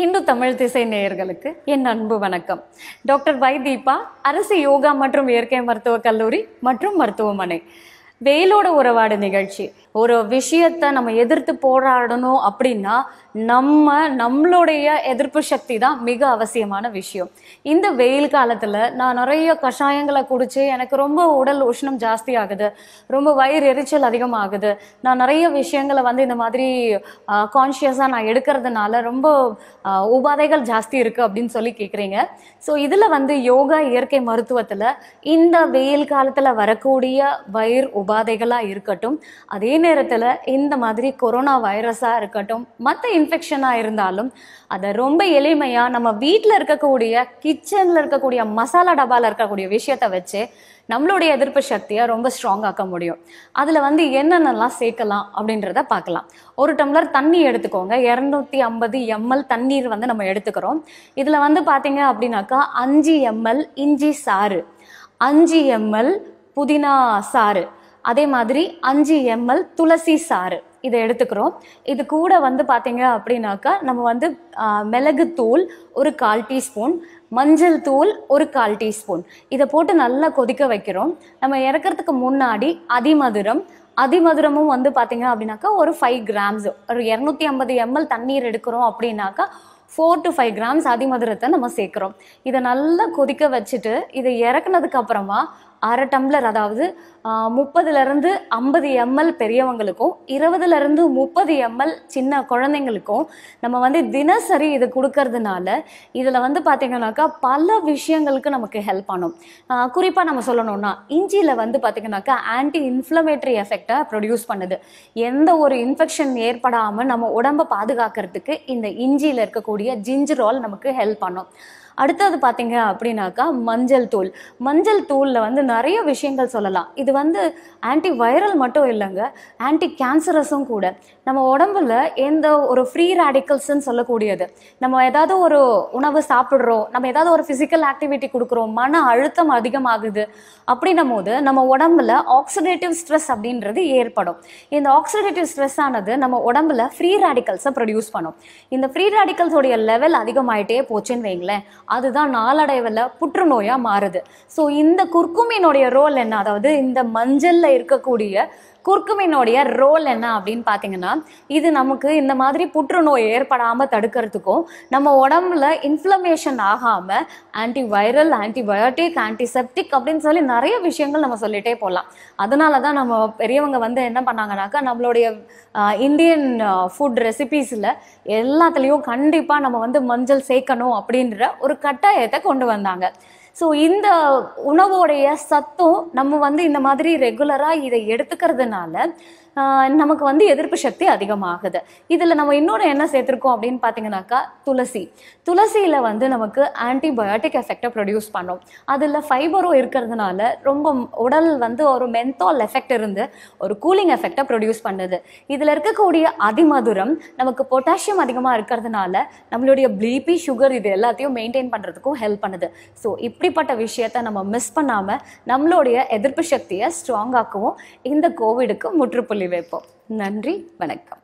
ஹிந்து தமிழ் திசை நேயர்களுக்கு என் அன்பு வணக்கம் டாக்டர் வை தீபா அரசு யோகா மற்றும் இயற்கை மருத்துவக் கல்லூரி மற்றும் மருத்துவமனை வேலோட உறவாடு நிகழ்ச்சி ஒரு விஷயத்தை நம்ம எதிர்த்து போராடணும் அப்படின்னா நம்ம நம்மளுடைய எதிர்ப்பு சக்தி தான் மிக அவசியமான விஷயம் இந்த வெயில் காலத்தில் நான் நிறைய கஷாயங்களை குடிச்சு எனக்கு ரொம்ப உடல் உஷ்ணம் ஜாஸ்தி ஆகுது ரொம்ப வயிறு எரிச்சல் அதிகமாகுது நான் நிறைய விஷயங்களை வந்து இந்த மாதிரி கான்ஷியஸாக நான் எடுக்கிறதுனால ரொம்ப ஆஹ், உபாதைகள் ஜாஸ்தி இருக்குது அப்படின்னு சொல்லி கேட்குறீங்க ஸோ இதில் வந்து யோகா இயற்கை மருத்துவத்தில் இந்த வெயில் காலத்தில் வரக்கூடிய வயிறு உபாதைகளாக இருக்கட்டும் அதே நேரத்தில் இந்த மாதிரி கொரோனா வைரஸாக இருக்கட்டும் மற்ற இன்ஃபெக்ஷனாக இருந்தாலும் அதை ரொம்ப எளிமையாக நம்ம வீட்டில் இருக்கக்கூடிய கிச்சனில் இருக்கக்கூடிய மசாலா டப்பாவில் இருக்கக்கூடிய விஷயத்தை வச்சு நம்மளுடைய எதிர்ப்பு சக்தியை ரொம்ப ஸ்ட்ராங் ஆக்க முடியும் அதில் வந்து என்னென்னலாம் சேர்க்கலாம் அப்படின்றத பார்க்கலாம் ஒரு டம்ளர் தண்ணி எடுத்துக்கோங்க இரநூத்தி ஐம்பது எம்எல் தண்ணீர் வந்து நம்ம எடுத்துக்கிறோம் இதில் வந்து பார்த்தீங்க அப்படின்னாக்கா அஞ்சு எம்எல் இஞ்சி சாறு அஞ்சு எம்எல் புதினா சாறு அதே மாதிரி அஞ்சு எம்எல் துளசி சாறு இதை எடுத்துக்கிறோம் இது கூட வந்து பார்த்தீங்க அப்படின்னாக்கா நம்ம வந்து ஆ, மிளகுத்தூள் ஒரு கால் டீஸ்பூன் மஞ்சள் தூள் ஒரு கால் டீஸ்பூன் இதை போட்டு நல்லா கொதிக்க வைக்கிறோம் நம்ம இறக்கறதுக்கு முன்னாடி அதிமதுரம் அதிமதுரமும் வந்து பார்த்தீங்க அப்படின்னாக்கா ஒரு ஃபைவ் கிராம்ஸ் ஒரு இரநூத்தி ஐம்பது எம்எல் தண்ணீர் எடுக்கிறோம் அப்படின்னாக்கா ஃபோர் டு ஃபைவ் கிராம்ஸ் அதிமதுரத்தை நம்ம சேர்க்குறோம் இதை நல்லா கொதிக்க வச்சுட்டு இதை இறக்குனதுக்கு அப்புறமா அரை டம்ளர் அதாவது முப்பதுலேருந்து ஐம்பது எம்எல் பெரியவங்களுக்கும் இருபதுலேருந்து முப்பது எம்எல் சின்ன குழந்தைங்களுக்கும் நம்ம வந்து தினசரி இது கொடுக்கறதுனால இதில் வந்து பார்த்தீங்கன்னாக்கா பல விஷயங்களுக்கு நமக்கு ஹெல்ப் பண்ணும் குறிப்பாக நம்ம சொல்லணும்னா இஞ்சியில் வந்து பார்த்தீங்கன்னாக்கா ஆன்டி இன்ஃப்ளமேட்டரி எஃபெக்டை ப்ரொடியூஸ் பண்ணுது எந்த ஒரு இன்ஃபெக்ஷன் ஏற்படாமல் நம்ம உடம்பை பாதுகாக்கிறதுக்கு இந்த இஞ்சியில் இருக்கக்கூடிய ஜிஞ்சரால் நமக்கு ஹெல்ப் பண்ணும் அடுத்தது பார்த்தீங்க அப்படின்னாக்கா மஞ்சள் தூள் மஞ்சள் தூளில் வந்து நிறைய விஷயங்கள் சொல்லலாம் இது வந்து ஆன்டி வைரல் மட்டும் இல்லைங்க ஆன்டி கேன்சரஸும் கூட நம்ம உடம்புல எந்த ஒரு ஃப்ரீ ரேடிக்கல்ஸ்ன்னு சொல்லக்கூடியது நம்ம ஏதாவது ஒரு உணவு சாப்பிட்றோம் நம்ம ஏதாவது ஒரு ஃபிசிக்கல் ஆக்டிவிட்டி கொடுக்குறோம் மன அழுத்தம் அதிகமாகுது அப்படின்னும் போது நம்ம உடம்புல ஆக்சிடேட்டிவ் ஸ்ட்ரெஸ் அப்படின்றது ஏற்படும் இந்த ஆக்சிடேட்டிவ் ஸ்ட்ரெஸ் ஆனது நம்ம உடம்புல ஃப்ரீ ரேடிக்கல்ஸை ப்ரொடியூஸ் பண்ணும் இந்த ஃப்ரீ ரேடிக்கல்ஸோடைய லெவல் அதிகமாயிட்டே போச்சுன்னு வைங்களேன் அதுதான் நாளடைவில் புற்றுநோயாக மாறுது ஸோ இந்த குர்குமினுடைய ரோல் என்ன அதாவது இந்த மஞ்சள்ல இருக்கக்கூடிய குர்குமினுடைய ரோல் என்ன அப்படின்னு பார்த்தீங்கன்னா இது நமக்கு இந்த மாதிரி புற்றுநோய் ஏற்படாமல் தடுக்கிறதுக்கும் நம்ம உடம்புல இன்ஃப்ளமேஷன் ஆகாமல் ஆன்டி வைரல் ஆன்டிபயோட்டிக் ஆன்டிசெப்டிக் அப்படின்னு சொல்லி நிறைய விஷயங்கள் நம்ம சொல்லிட்டே போகலாம் அதனால தான் நம்ம பெரியவங்க வந்து என்ன பண்ணாங்கனாக்கா நம்மளுடைய இந்தியன் ஃபுட் ரெசிபீஸில் எல்லாத்துலேயும் கண்டிப்பாக நம்ம வந்து மஞ்சள் சேர்க்கணும் அப்படின்ற ஒரு கட்டாயத்தை கொண்டு வந்தாங்க ஸோ இந்த உணவோடைய சத்தும் நம்ம வந்து இந்த மாதிரி ரெகுலராக இதை எடுத்துக்கிறதுனால ஆஹ், நமக்கு வந்து எதிர்ப்பு சக்தி அதிகமாகுது இதில் நம்ம இன்னொன்று என்ன சேர்த்துருக்கோம் அப்படின்னு பார்த்தீங்கன்னாக்கா துளசி துளசியில் வந்து நமக்கு ஆன்டிபயோட்டிக் எஃபெக்டை ப்ரொடியூஸ் பண்ணும் அதில் ஃபைபரும் இருக்கிறதுனால ரொம்ப உடல் வந்து ஒரு மென்தால் எஃபெக்ட் இருந்து ஒரு கூலிங் எஃபெக்டை ப்ரொடியூஸ் பண்ணுது இதில் இருக்கக்கூடிய அதிமதுரம் நமக்கு பொட்டாசியம் அதிகமாக இருக்கிறதுனால நம்மளுடைய பிபி சுகர் இது எல்லாத்தையும் மெயின்டைன் பண்ணுறதுக்கும் ஹெல்ப் பண்ணுது ஸோ இப்படிப்பட்ட விஷயத்த நம்ம மிஸ் பண்ணாமல் நம்மளுடைய எதிர்ப்பு சக்தியை ஸ்ட்ராங் ஆக்கவும் இந்த கோவிடுக்கு முற்றுப்புள்ளி வைப்போம் நன்றி வணக்கம்